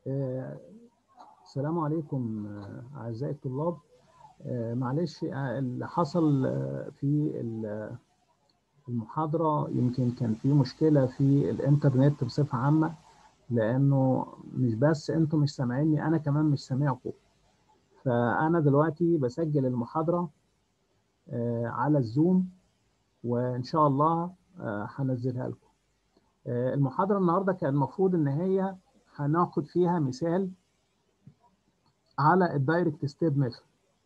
آه، السلام عليكم آه، أعزائي الطلاب آه، معلش آه، اللي حصل آه، في ال- المحاضرة يمكن كان في مشكلة في الإنترنت بصفة عامة لأنه مش بس أنتم مش سامعيني أنا كمان مش سامعكم فأنا دلوقتي بسجل المحاضرة آه، على الزوم وإن شاء الله آه، هنزلها لكم آه، المحاضرة النهاردة كان المفروض إن هي هناخد فيها مثال على الدايركت ستيب ميثود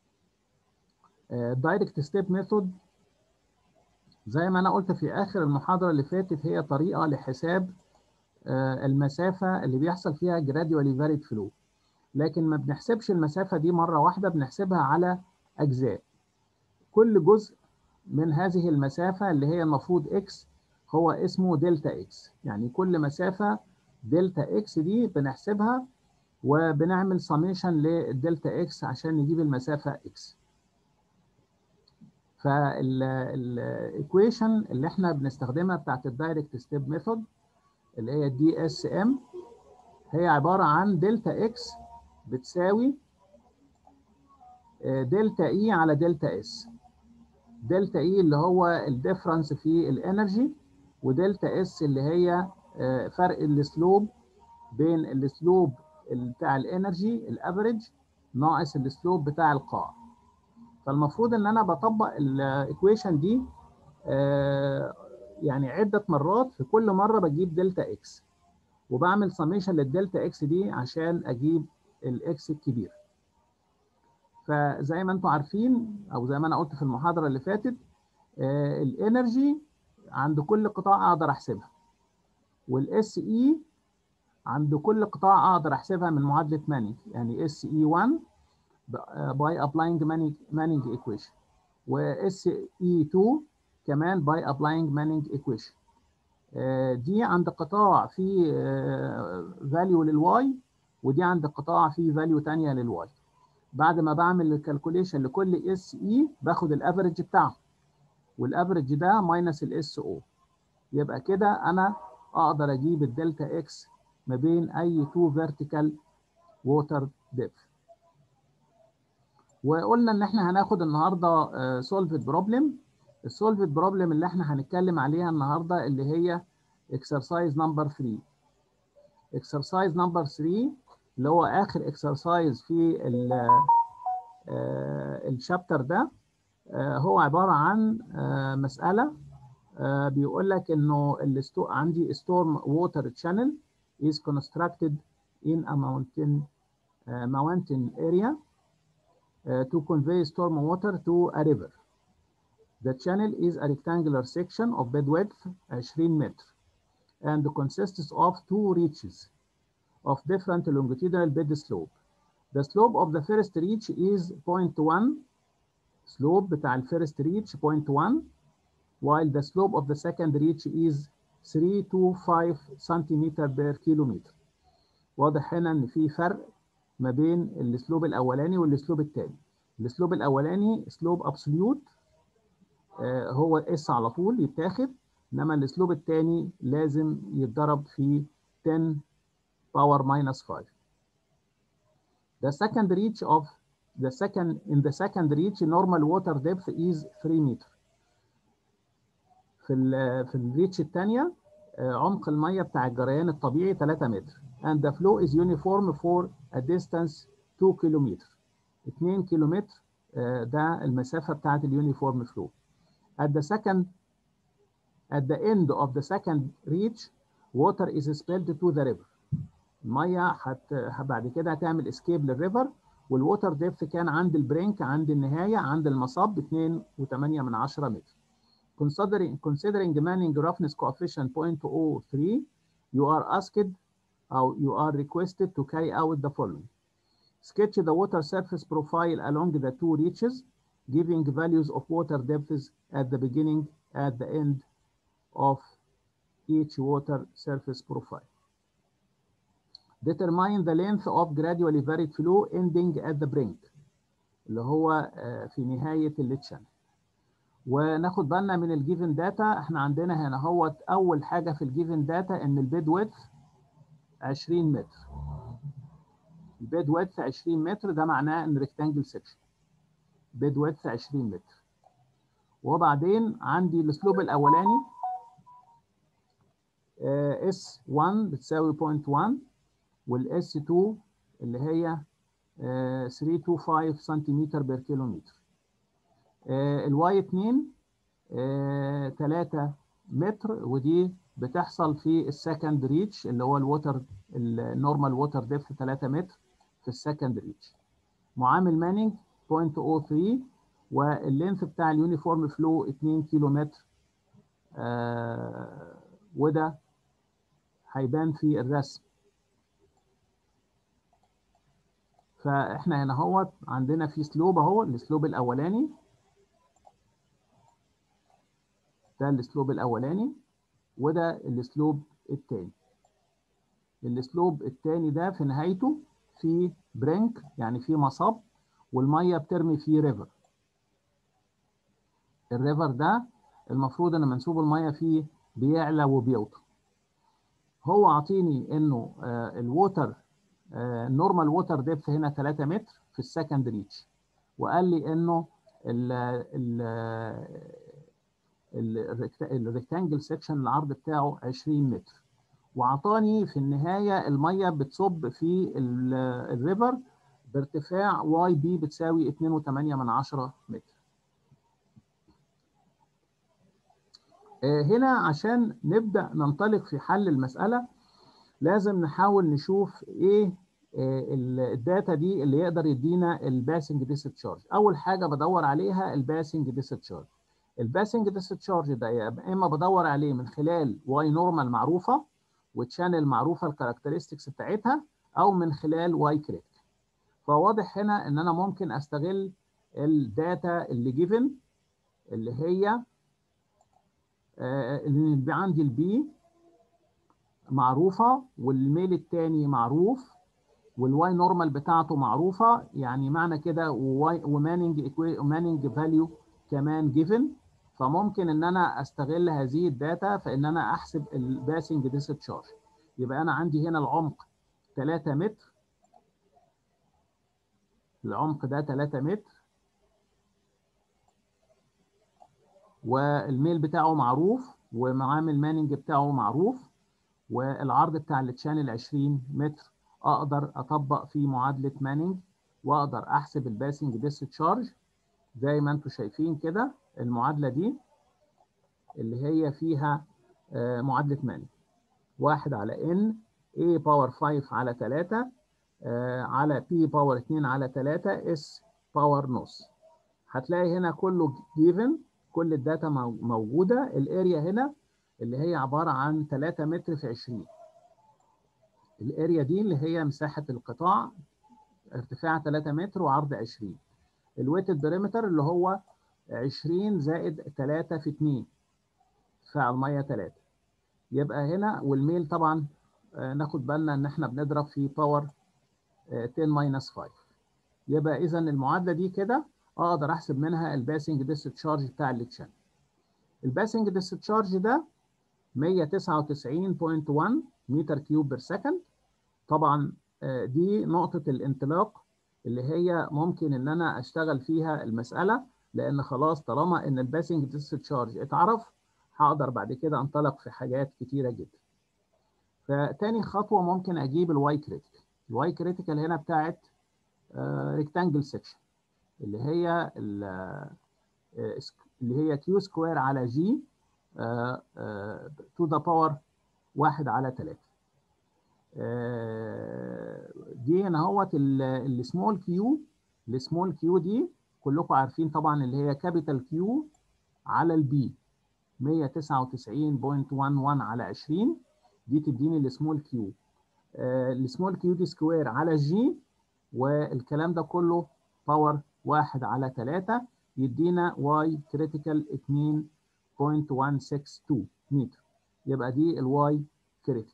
الدايركت ستيب ميثود زي ما انا قلت في اخر المحاضره اللي فاتت هي طريقه لحساب آه، المسافه اللي بيحصل فيها gradually varied flow لكن ما بنحسبش المسافه دي مره واحده بنحسبها على اجزاء كل جزء من هذه المسافه اللي هي المفروض اكس هو اسمه دلتا اكس يعني كل مسافه دلتا اكس دي بنحسبها وبنعمل سميشن للدلتا اكس عشان نجيب المسافه اكس فالايكويشن اللي احنا بنستخدمها بتاعت الدايركت ستيب ميثود اللي هي دي اس ام هي عباره عن دلتا اكس بتساوي آه، دلتا اي على دلتا اس دلتا اي اللي هو الديفرنس في الانرجي ودلتا اس اللي هي آه، فرق السلوب بين السلوب بتاع الانرجي الافريج ناقص السلوب بتاع القاع فالمفروض ان انا بطبق الايكويشن دي آه، يعني عده مرات في كل مره بجيب دلتا اكس وبعمل سميشن للدلتا اكس دي عشان اجيب الاكس الكبير فزي ما انتم عارفين او زي ما انا قلت في المحاضره اللي فاتت آه، الانرجي عند كل قطاع اقدر احسبها والاس اي عند كل قطاع اقدر احسبها من معادله مانينج يعني اس اي 1 باي ابلاينج مانينج ايكويشن واس اي 2 كمان باي ابلاينج مانينج ايكويشن دي عند قطاع فيه فاليو للواي ودي عند قطاع فيه فاليو ثانيه للواي بعد ما بعمل الكالكوليشن لكل اس اي باخد الافرج بتاعه والافرج ده ماينس الاس او يبقى كده انا اقدر اجيب الدلتا اكس ما بين اي تو فيرتيكال ووتر ديبث وقلنا ان احنا هناخد النهارده سولفد بروبلم السولفد بروبلم اللي احنا هنتكلم عليها النهارده اللي هي اكسرسايز نمبر 3 اكسرسايز نمبر 3 اللي هو اخر اكسرسايز في الشابتر ده آه، هو عباره عن آه، مساله آه، بيقول لك انه الستو عندي storm water channel is constructed in a mountain uh, mountain area uh, to convey storm water to a river. The channel is a rectangular section of bed width 20 متر and consists of two reaches of different longitudinal bed slope. The slope of the first reach is 0.1 slope بتاع الفيرست reach 0.1 while the slope of the second reach is 3 to 5 centimeter per kilometer. واضح هنا ان في فرق ما بين الاسلوب الاولاني والاسلوب الثاني. الاسلوب الاولاني اسلوب ابسوليوت هو اس على طول يتاخد انما الاسلوب الثاني لازم يتضرب في 10 باور minus 5. The second reach of the second in the second reach normal water depth is 3 meter. في ال في الريتش الثانيه عمق الميه بتاع الجريان الطبيعي 3 متر and the flow is uniform for a distance 2 كيلومتر 2 كيلومتر آه، ده المسافه بتاعت اليونيفورم فلو at the second at the end of the second reach water is spilled to the river الميه هت بعد كده هتعمل اسكيب للريفر والووتر ديبث كان عند البرينك عند النهايه عند المصب 2.8 من 10 متر considering considering Manning roughness coefficient 0.03 you are asked or you are requested to carry out the following sketch the water surface profile along the two reaches giving values of water depths at the beginning at the end of each water surface profile determine the length of gradually varied flow ending at the brink اللي هو آه، في نهايه الليتشن وناخد بالنا من الجيفن داتا احنا عندنا هنا هو اول حاجه في الجيفن داتا ان البيد ويدث 20 متر البيد ويدث 20 متر ده معناه ان ريكتانجل سكشن بيد ويدث 20 متر وبعدين عندي الاسلوب الاولاني اس 1 بتساوي 0.1 والاس 2 اللي هي 325 سنتيمتر بير كيلومتر الواي 2 3 متر ودي بتحصل في السكند ريتش اللي هو الووتر النورمال ووتر ديبث 3 متر في السكند ريتش معامل مانينج 0.03 واللينث بتاع اليونيفورم فلو 2 كيلو متر آه وده هيبان في الرسم فاحنا هنا اهوت عندنا في سلوب اهو السلوب الاولاني ده السلوب الاولاني وده السلوب الثاني السلوب الثاني ده في نهايته في برينك يعني في مصب والميه بترمي فيه ريفر الريفر ده المفروض ان منسوب الميه فيه بيعلى وبيوطى هو عاطيني انه آه الووتر النورمال ووتر ديبث هنا 3 متر في السكند ريتش وقال لي انه ال ال الريكتانجل سيكشن العرض بتاعه 20 متر وعطاني في النهايه الميه بتصب في الريفر بارتفاع واي بي بتساوي 2.8 من 10 متر هنا عشان نبدا ننطلق في حل المساله لازم نحاول نشوف ايه الداتا دي اللي يقدر يدينا الباسنج ديستشارج اول حاجه بدور عليها الباسنج ديستشارج الباسنج ديستشارج ده يا اما بدور عليه من خلال واي نورمال معروفه وتشانل معروفه الكاركترستكس بتاعتها او من خلال واي كريتيك فواضح هنا ان انا ممكن استغل الداتا اللي جيفن اللي هي اللي عندي البي معروفه والميل الثاني معروف والواي نورمال بتاعته معروفه يعني معنى كده وماننج ماننج فاليو كمان جيفن فممكن ان انا استغل هذه الداتا في ان انا احسب الباسنج ديستشارج يبقى انا عندي هنا العمق 3 متر العمق ده 3 متر والميل بتاعه معروف ومعامل ماننج بتاعه معروف والعرض بتاع التشانل 20 متر اقدر اطبق فيه معادله ماننج واقدر احسب الباسنج ديستشارج زي ما انتم شايفين كده المعادله دي اللي هي فيها معادله ماننج واحد على ان a باور 5 على 3 على p باور 2 على 3 s باور نص هتلاقي هنا كله جيفن كل الداتا موجوده الاريا هنا اللي هي عباره عن 3 متر في 20 الاريا دي اللي هي مساحه القطاع ارتفاع 3 متر وعرض 20 الويتد بريمتر اللي هو 20 زائد 3 في 2 ارتفاع الميه 3 يبقى هنا والميل طبعا ناخد بالنا ان احنا بنضرب في باور 10 ماينس 5 يبقى اذا المعادله دي كده اقدر احسب منها الباسنج ديستشارج بتاع التشانل الباسنج ديستشارج ده 199.1 متر كيوب بير سكند طبعا دي نقطه الانطلاق اللي هي ممكن ان انا اشتغل فيها المساله لان خلاص طالما ان الباسنج ديستشارج اتعرف هقدر بعد كده انطلق في حاجات كتيره جدا فتاني خطوه ممكن اجيب الواي كريتيكال الواي كريتيكال هنا بتاعت ريكتانجل سيكشن اللي هي اللي هي كيو سكوير على جي تو ذا باور واحد على 3 دي هنا اهوت السمول كيو السمول كيو دي كلكم عارفين طبعا اللي هي كابيتال كيو على البي 199.11 على 20 دي تديني السمول كيو السمول كيو دي سكوير على جي والكلام ده كله باور واحد على 3 يدينا واي كريتيكال 2.162 متر يبقى دي الواي كريتيكال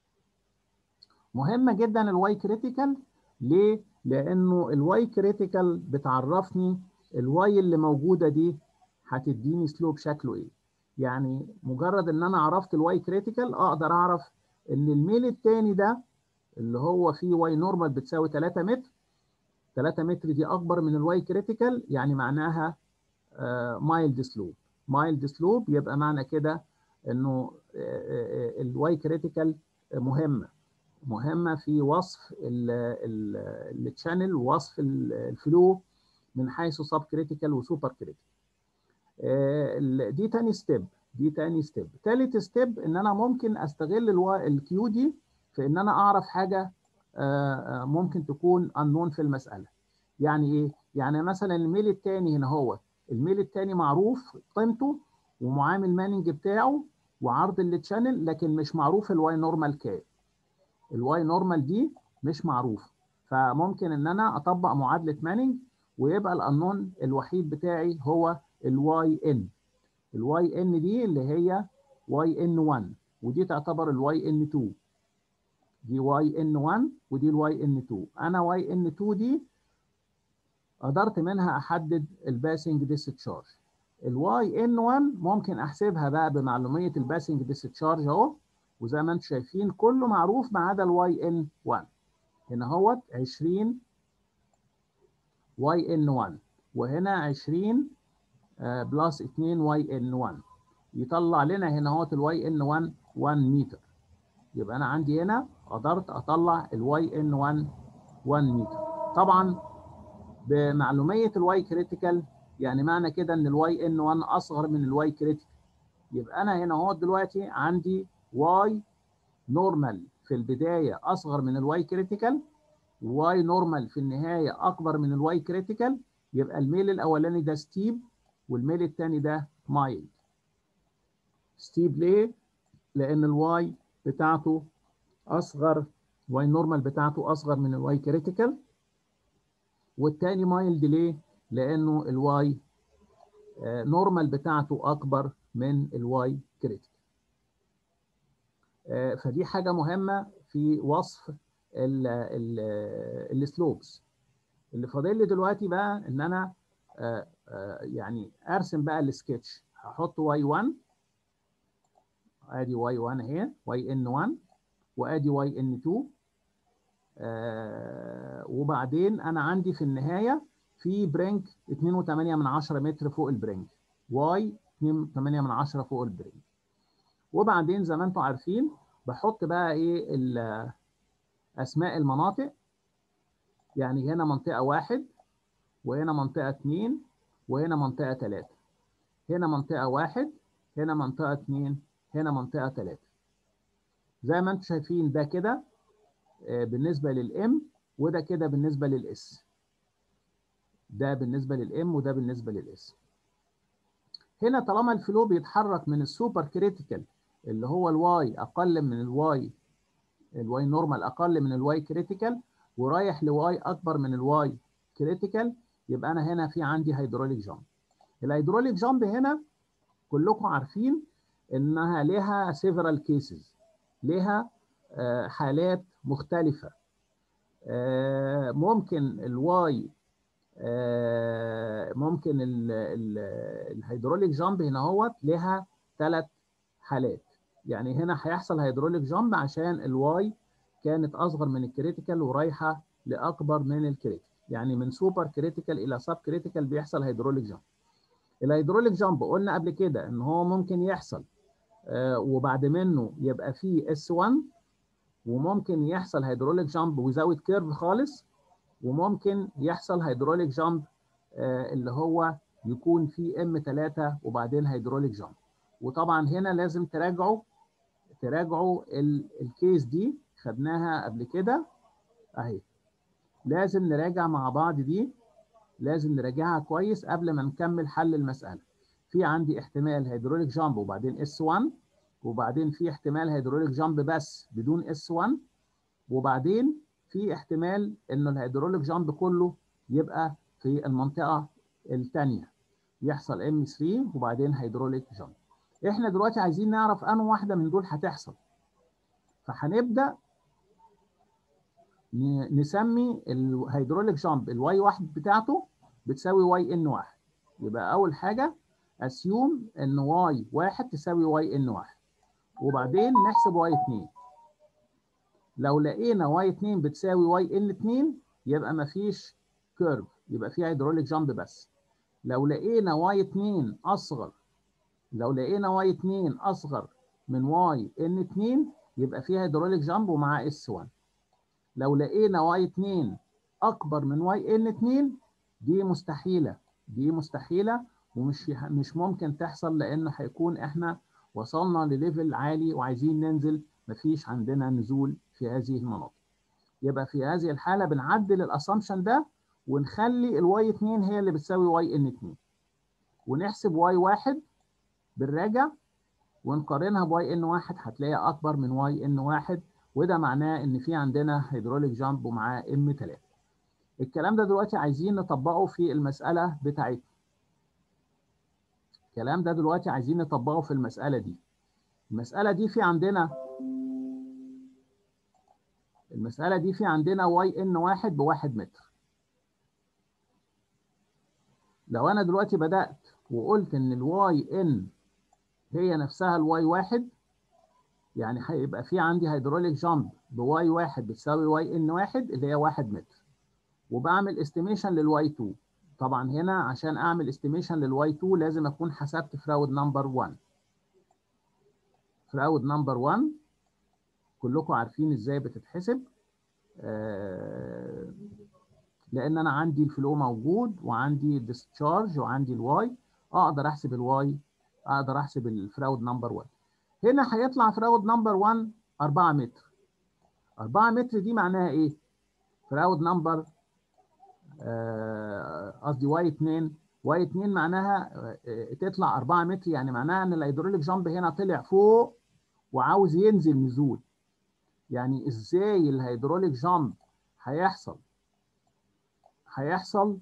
مهمه جدا الواي كريتيكال ليه؟ لانه الواي كريتيكال بتعرفني الواي اللي موجوده دي هتديني سلوب شكله ايه يعني مجرد ان انا عرفت الواي كريتيكال اقدر اعرف ان الميل الثاني ده اللي هو فيه واي نورمال بتساوي 3 متر 3 متر دي اكبر من الواي كريتيكال يعني معناها مايلد سلوب مايلد سلوب يبقى معنى كده انه الواي كريتيكال مهمه مهمه في وصف التشانل ووصف الفلو من حيث سب كريتيكال وسوبر كريتيكال دي تاني ستيب دي تاني ستيب تالت ستيب ان انا ممكن استغل الكيو دي في ان انا اعرف حاجه ممكن تكون unknown في المساله يعني ايه يعني مثلا الميل الثاني هنا هو الميل الثاني معروف قيمته ومعامل ماننج بتاعه وعرض التشانل لكن مش معروف الواي نورمال كام الواي نورمال دي مش معروف فممكن ان انا اطبق معادله ماننج ويبقى الانون الوحيد بتاعي هو الواي ان الواي ان دي اللي هي واي ان 1 ودي تعتبر الواي ان 2 دي واي ان 1 ودي الواي ان 2 انا واي ان 2 دي قدرت منها احدد الباسنج ديسشارج الواي ان 1 ممكن احسبها بقى بمعلوميه الباسنج ديسشارج اهو وزي ما انتم شايفين كله معروف ما عدا الواي ان 1 هنا اهوت 20 واي ان 1 وهنا 20 بلس 2 واي ان 1 يطلع لنا هنا اهوت الواي ان 1 1 متر يبقى انا عندي هنا قدرت اطلع الواي ان 1 1 متر طبعا بمعلوميه الواي كريتيكال يعني معنى كده ان الواي ان 1 اصغر من الواي كريتيكال يبقى انا هنا اهو دلوقتي عندي واي نورمال في البدايه اصغر من الواي كريتيكال واي نورمال في النهايه اكبر من الواي كريتيكال يبقى الميل الاولاني ده ستيب والميل الثاني ده مايلد ستيب ليه لان الواي بتاعته اصغر واي نورمال بتاعته اصغر من الواي كريتيكال والتاني مايلد ليه لانه الواي نورمال بتاعته اكبر من الواي كريتيكال فدي حاجه مهمه في وصف السلوبس اللي فاضل لي دلوقتي بقى ان انا يعني ارسم بقى السكتش هحط واي 1 ادي واي 1 اهي واي ان 1 وادي واي ان 2 آه وبعدين انا عندي في النهايه في برينك 2.8 من 10 متر فوق البرينك واي 2.8 من 10 فوق البرينك وبعدين زي ما انتم عارفين بحط بقى ايه اسماء المناطق يعني هنا منطقه واحد وهنا منطقه اثنين وهنا منطقه ثلاثه هنا منطقه واحد هنا منطقه اثنين هنا منطقه ثلاثه زي ما انتم شايفين ده كده بالنسبه للام وده كده بالنسبه للاس ده بالنسبه للام وده بالنسبه للاس هنا طالما الفلو بيتحرك من السوبر كريتيكال اللي هو الواي اقل من الواي الواي نورمال اقل من الواي كريتيكال ورايح لواي اكبر من الواي كريتيكال يبقى انا هنا في عندي هيدروليك جامب الهيدروليك جامب هنا كلكم عارفين انها لها سيفرال كيسز لها حالات مختلفة ممكن الواي ممكن الهيدروليك جامب هنا هوت لها ثلاث حالات يعني هنا هيحصل هيدروليك جامب عشان الواي كانت اصغر من الكريتيكال ورايحه لاكبر من الكريتيكال يعني من سوبر كريتيكال الى سب كريتيكال بيحصل هيدروليك جامب الهيدروليك جامب قلنا قبل كده ان هو ممكن يحصل وبعد منه يبقى فيه اس 1 وممكن يحصل هيدروليك جامب ويزود كيرف خالص وممكن يحصل هيدروليك جامب اللي هو يكون فيه ام 3 وبعدين هيدروليك جامب وطبعا هنا لازم تراجعوا تراجعوا الكيس دي خدناها قبل كده اهي لازم نراجع مع بعض دي لازم نراجعها كويس قبل ما نكمل حل المساله في عندي احتمال هيدروليك جامب وبعدين اس 1 وبعدين في احتمال هيدروليك جامب بس بدون اس 1 وبعدين في احتمال انه الهيدروليك جامب كله يبقى في المنطقه الثانيه يحصل ام 3 وبعدين هيدروليك جامب احنا دلوقتي عايزين نعرف انه واحده من دول هتحصل فهنبدا نسمي الهيدروليك جامب الواي واحد بتاعته بتساوي واي ان واحد يبقى اول حاجه اسيوم ان واي واحد تساوي واي ان واحد وبعدين نحسب واي 2 لو لقينا واي 2 بتساوي واي ان 2 يبقى مفيش كيرف يبقى في هيدروليك جامب بس لو لقينا واي 2 اصغر لو لقينا واي 2 اصغر من واي ان 2 يبقى في هيدروليك جامب ومعاه اس 1 لو لقينا واي 2 اكبر من واي ان 2 دي مستحيله دي مستحيله ومش مش ممكن تحصل لان هيكون احنا وصلنا لليفل عالي وعايزين ننزل مفيش عندنا نزول في هذه المناطق يبقى في هذه الحاله بنعدل الاسامبشن ده ونخلي الواي 2 هي اللي بتساوي واي ان 2 ونحسب واي 1 بالراجع ونقارنها بواي ان 1 هتلاقيها اكبر من واي ان 1 وده معناه ان في عندنا هيدروليك جامب ومعاه ام 3 الكلام ده دلوقتي عايزين نطبقه في المساله بتاعتنا الكلام ده دلوقتي عايزين نطبقه في المساله دي المساله دي في عندنا المساله دي في عندنا واي ان 1 بواحد متر لو انا دلوقتي بدات وقلت ان الواي ان هي نفسها الواي واحد يعني هيبقى في عندي هيدروليك جامب بواي واحد بتساوي واي ان واحد اللي هي واحد متر وبعمل استيميشن للواي 2 طبعا هنا عشان اعمل استيميشن للواي 2 لازم اكون حسبت فراود نمبر 1 فراود نمبر 1 كلكم عارفين ازاي بتتحسب آه لان انا عندي الفلو موجود وعندي الديسشارج وعندي الواي اقدر احسب الواي اقدر احسب الفراود نمبر 1 هنا هيطلع فراود نمبر 1 4 متر 4 متر دي معناها ايه فراود نمبر قصدي واي 2 واي 2 معناها آه تطلع 4 متر يعني معناها ان الهيدروليك جامب هنا طلع فوق وعاوز ينزل نزول يعني ازاي الهيدروليك جامب هيحصل هيحصل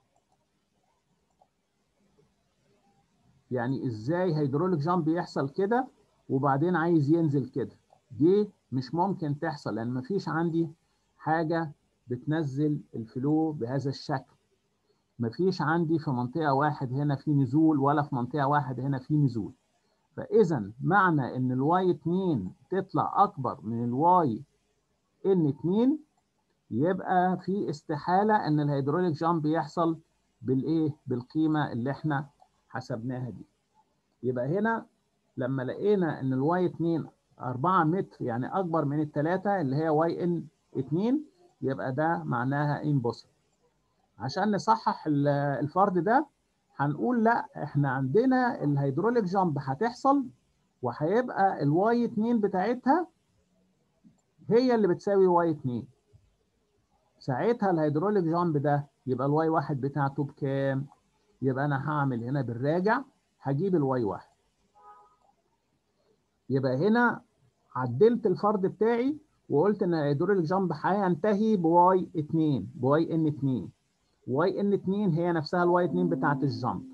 يعني ازاي هيدروليك جامب يحصل كده وبعدين عايز ينزل كده دي مش ممكن تحصل لان مفيش عندي حاجه بتنزل الفلو بهذا الشكل مفيش عندي في منطقه واحد هنا في نزول ولا في منطقه واحد هنا في نزول فاذا معنى ان الواي 2 تطلع اكبر من الواي ان 2 يبقى في استحاله ان الهيدروليك جامب يحصل بالايه بالقيمه اللي احنا حسبناها دي يبقى هنا لما لقينا ان الواي 2 4 متر يعني اكبر من الثلاثه اللي هي واي ان 2 يبقى ده معناها امبوسيبل عشان نصحح الفرض ده هنقول لا احنا عندنا الهيدروليك جامب هتحصل وهيبقى الواي 2 بتاعتها هي اللي بتساوي واي 2 ساعتها الهيدروليك جامب ده يبقى الواي 1 بتاعته بكام؟ يبقى انا هعمل هنا بالراجع هجيب الواي 1 يبقى هنا عدلت الفرض بتاعي وقلت ان الهيدروليك جامب هينتهي بواي 2 بواي ان 2 واي ان 2 هي نفسها الواي 2 بتاعت الجامب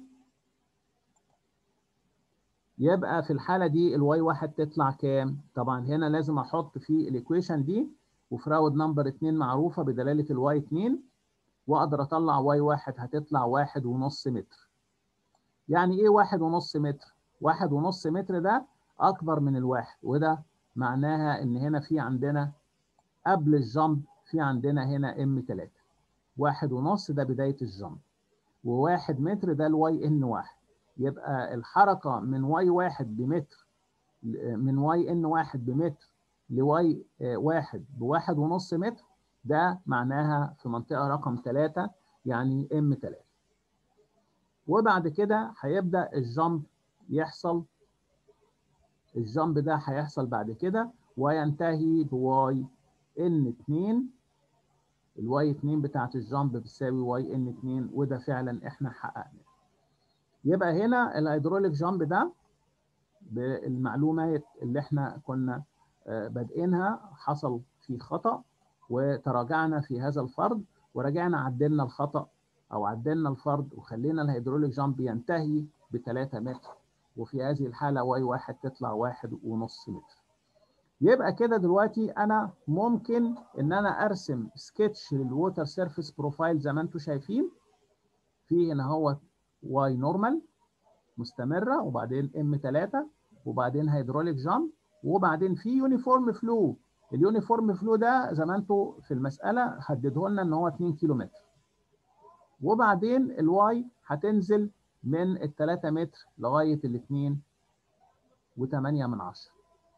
يبقى في الحاله دي الواي 1 تطلع كام طبعا هنا لازم احط في الايكويشن دي وفراود نمبر 2 معروفه بدلاله الواي 2 واقدر اطلع واي 1 هتطلع واحد ونص متر يعني ايه واحد ونص متر واحد ونص متر ده اكبر من الواحد وده معناها ان هنا في عندنا قبل الجامب في عندنا هنا ام 3 واحد ونص ده بداية الجامب وواحد متر ده الواي ان واحد يبقى الحركة من واي واحد بمتر من واي ان واحد بمتر لواي واحد بواحد ونص متر ده معناها في منطقة رقم ثلاثة يعني ام 3 وبعد كده هيبدأ الجامب يحصل الجامب ده هيحصل بعد كده وينتهي بواي ان 2 الواي 2 بتاعت الجامب بتساوي واي ان 2 وده فعلا احنا حققناه يبقى هنا الهيدروليك جامب ده بالمعلومات اللي احنا كنا بادئينها حصل في خطأ وتراجعنا في هذا الفرض ورجعنا عدلنا الخطأ او عدلنا الفرض وخلينا الهيدروليك جامب ينتهي ب 3 متر وفي هذه الحالة واي واحد تطلع واحد ونص متر يبقى كده دلوقتي انا ممكن ان انا ارسم سكتش للووتر سيرفيس بروفايل زي ما انتم شايفين في هنا هو واي نورمال مستمره وبعدين ام 3 وبعدين هيدروليك جامب وبعدين في يونيفورم فلو اليونيفورم فلو ده زي ما انتم في المساله حدده لنا ان هو 2 كيلو متر وبعدين الواي هتنزل من ال 3 متر لغايه ال 2 و8 من 10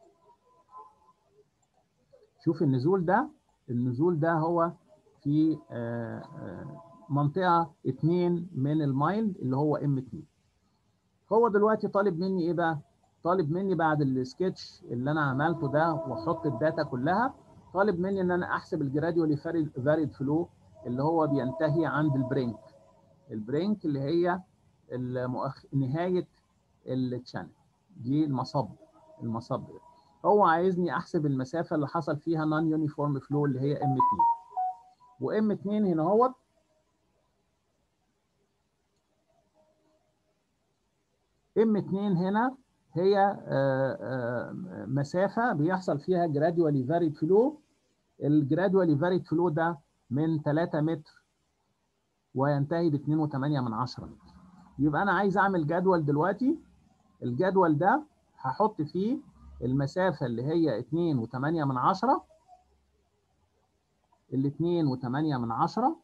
شوف النزول ده النزول ده هو في منطقه 2 من المايل اللي هو ام 2 هو دلوقتي طالب مني ايه بقى طالب مني بعد السكتش اللي انا عملته ده واحط الداتا كلها طالب مني ان انا احسب الجراديولي فاريد فلو اللي هو بينتهي عند البرينك البرينك اللي هي المؤخ... نهايه التشانل دي المصب المصب ده هو عايزني احسب المسافه اللي حصل فيها نون يونيفورم فلو اللي هي ام 2 وام 2 هنا اهوت ام 2 هنا هي مسافه بيحصل فيها جراديوالي فاريد فلو الجراديوالي فاريد فلو ده من 3 متر وينتهي ب 2.8 من 10 متر يبقى انا عايز اعمل جدول دلوقتي الجدول ده هحط فيه المسافه اللي هي 2.8 من 10 ال 2.8 من 10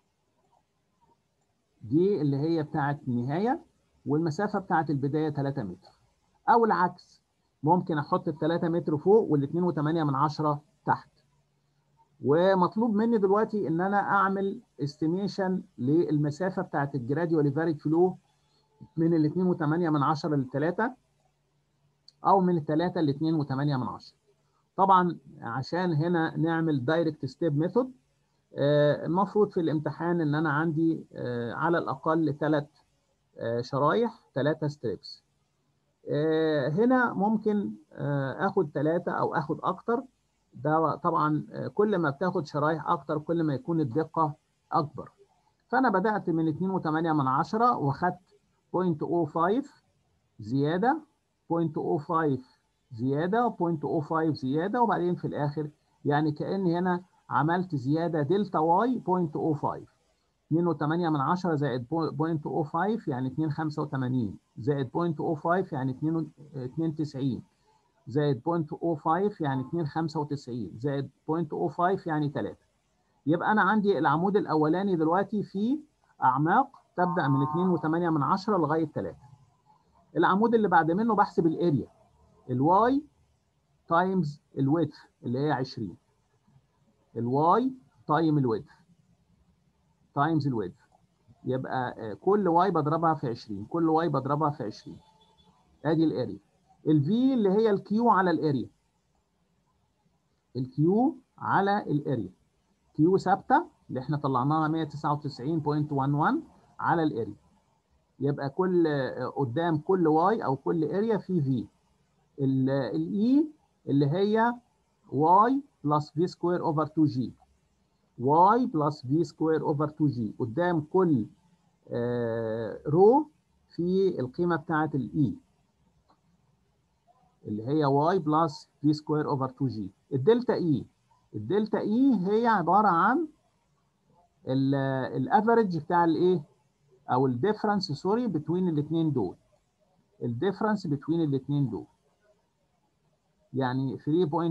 دي اللي هي بتاعت النهايه والمسافه بتاعت البدايه 3 متر او العكس ممكن احط ال 3 متر فوق وال 2.8 من 10 تحت ومطلوب مني دلوقتي ان انا اعمل استيميشن للمسافه بتاعت الجراديوالي فاريد فلو من ال 2.8 من 10 ل 3 او من 3 ل 2.8 من 10 طبعا عشان هنا نعمل دايركت ستيب ميثود المفروض في الامتحان ان انا عندي على الاقل ثلاث شرايح ثلاثه ستريبس هنا ممكن اخد ثلاثه او اخد اكتر ده طبعا كل ما بتاخد شرايح اكتر كل ما يكون الدقه اكبر فانا بدات من 2.8 من 10 واخدت 0.05 زياده 0.05 زياده 0.05 زياده وبعدين في الاخر يعني كاني هنا عملت زياده دلتا واي 0.05 2.8 من 10 زائد 0.05 يعني 2.85 زائد 0.05 يعني 2.90 زائد 0.05 يعني 2.95 زائد 0.05 يعني 3 يبقى انا عندي العمود الاولاني دلوقتي فيه اعماق تبدا من 2.8 من 10 لغايه 3 العمود اللي بعد منه بحسب الاريا الواي تايمز الويدث اللي هي 20 الواي تايم الويدث تايمز الويدث يبقى كل واي بضربها في 20 كل واي بضربها في 20 ادي الاريا الفي اللي هي الكيو على الاريا الكيو على الاريا كيو ثابته اللي احنا طلعناها 199.11 على الاريا يبقى كل قدام كل واي او كل اريا في في الاي اللي هي واي بلس في سكوير اوفر 2 جي y بلس v سكوير اوفر 2g قدام كل رو في القيمة بتاعة الاي اللي هي y بلس v سكوير اوفر 2g الدلتا اي الدلتا اي هي عبارة عن الافريج بتاع الايه او الديفرنس سوري بين الاثنين دول الديفرنس بين الاثنين دول يعني 3.444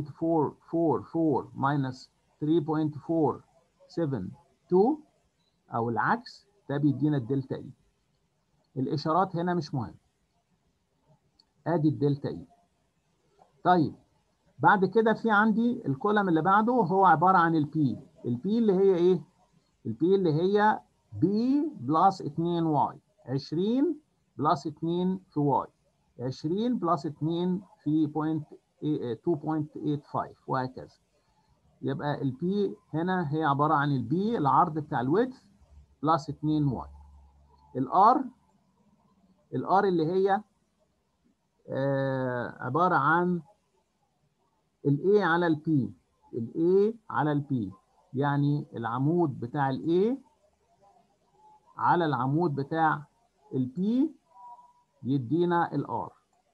minus 3.472 او العكس ده بيدينا الدلتا اي الاشارات هنا مش مهم ادي الدلتا اي طيب بعد كده في عندي الكولم اللي بعده هو عباره عن البي البي اللي هي ايه البي اللي هي بي بلس 2 واي 20 بلس 2 في واي 20 بلس 2 في 2.85 وهكذا يبقى البي هنا هي عباره عن البي العرض بتاع الويدث بلس 2 واي الار الار اللي هي آه عباره عن الاي على البي الاي على البي يعني العمود بتاع الاي على العمود بتاع البي يدينا الار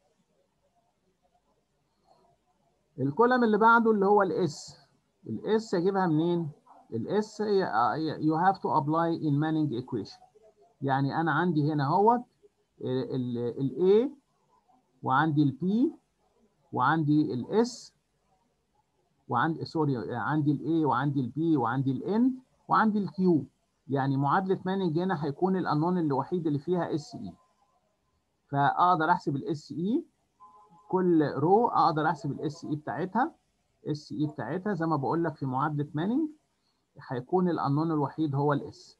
الكولم اللي بعده اللي هو الاس الاس اجيبها منين الاس يو هاف تو ابلاي ان مانينج ايكويشن يعني انا عندي هنا اهوت الاي وعندي البي وعندي الاس وعندي سوري عندي الاي وعندي البي وعندي الان وعندي الكيو يعني معادله مانينج هنا هيكون الانون الوحيد اللي فيها اس اي فاقدر احسب الاس اي كل رو اقدر احسب الاس اي بتاعتها اس اي بتاعتها زي ما بقول لك في معادله مانينج هيكون الانون الوحيد هو الاس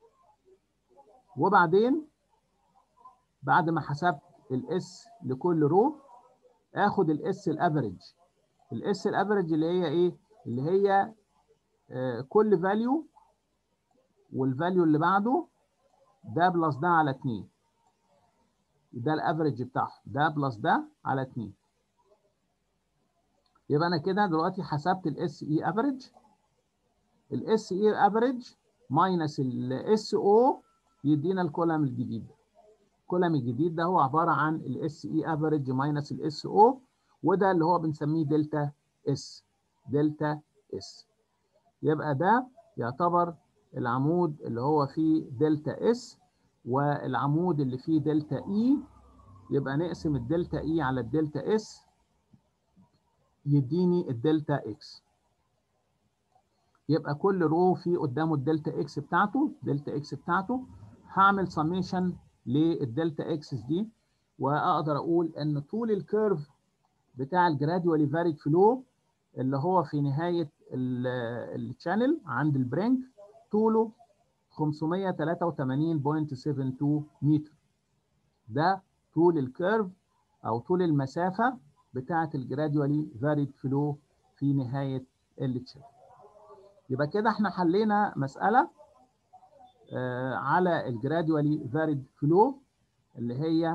وبعدين بعد ما حسبت الاس لكل رو اخد الاس الافريج الاس الافريج اللي هي ايه اللي هي آه كل فاليو والفاليو اللي بعده ده بلس ده على 2 ده الافريج بتاعه ده بلس ده على 2 يبقى انا كده دلوقتي حسبت الاس اي افريج الاس اي افريج ماينس الاس او يدينا الكولم الجديد الكولم الجديد ده هو عباره عن الاس اي افريج ماينس الاس او وده اللي هو بنسميه دلتا اس دلتا اس يبقى ده يعتبر العمود اللي هو فيه دلتا اس والعمود اللي فيه دلتا اي يبقى نقسم الدلتا اي على الدلتا اس يديني الدلتا اكس يبقى كل رو فيه قدامه الدلتا اكس بتاعته دلتا اكس بتاعته هعمل سميشن للدلتا اكسس دي واقدر اقول ان طول الكيرف بتاع الجراديوالي فاريد فلو اللي هو في نهايه الشانل عند البرينك طوله 583.72 متر ده طول الكيرف او طول المسافه بتاعه الجراديوالي فاريد فلو في نهايه التشانل يبقى كده احنا حلينا مساله آه على الجراديوالي فاريد فلو اللي هي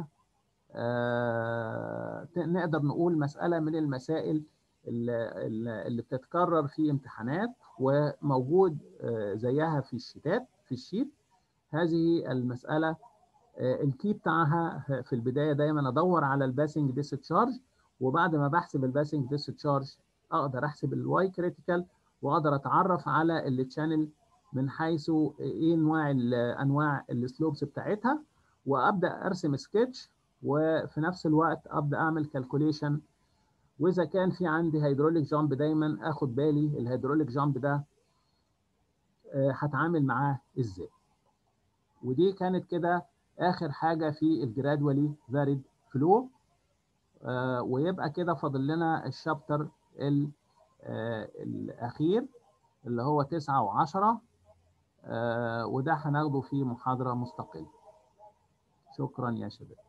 آه نقدر نقول مساله من المسائل اللي, اللي بتتكرر في امتحانات وموجود آه زيها في الشيتات في الشيت هذه المساله الكي بتاعها في البدايه دايما ادور على الباسنج ديسشارج وبعد ما بحسب الباسنج ديسشارج اقدر احسب الواي كريتيكال واقدر اتعرف على التشانل من حيث ايه انواع انواع السلوبس بتاعتها وابدا ارسم سكتش وفي نفس الوقت ابدا اعمل كالكوليشن واذا كان في عندي هيدروليك جامب دايما اخد بالي الهيدروليك جامب ده هتعامل معاه ازاي ودي كانت كده اخر حاجه في الجرادولي فاريد فلو آه ويبقى كده فاضل لنا الشابتر آه الاخير اللي هو 9 و10 آه وده هناخده في محاضره مستقله شكرا يا شباب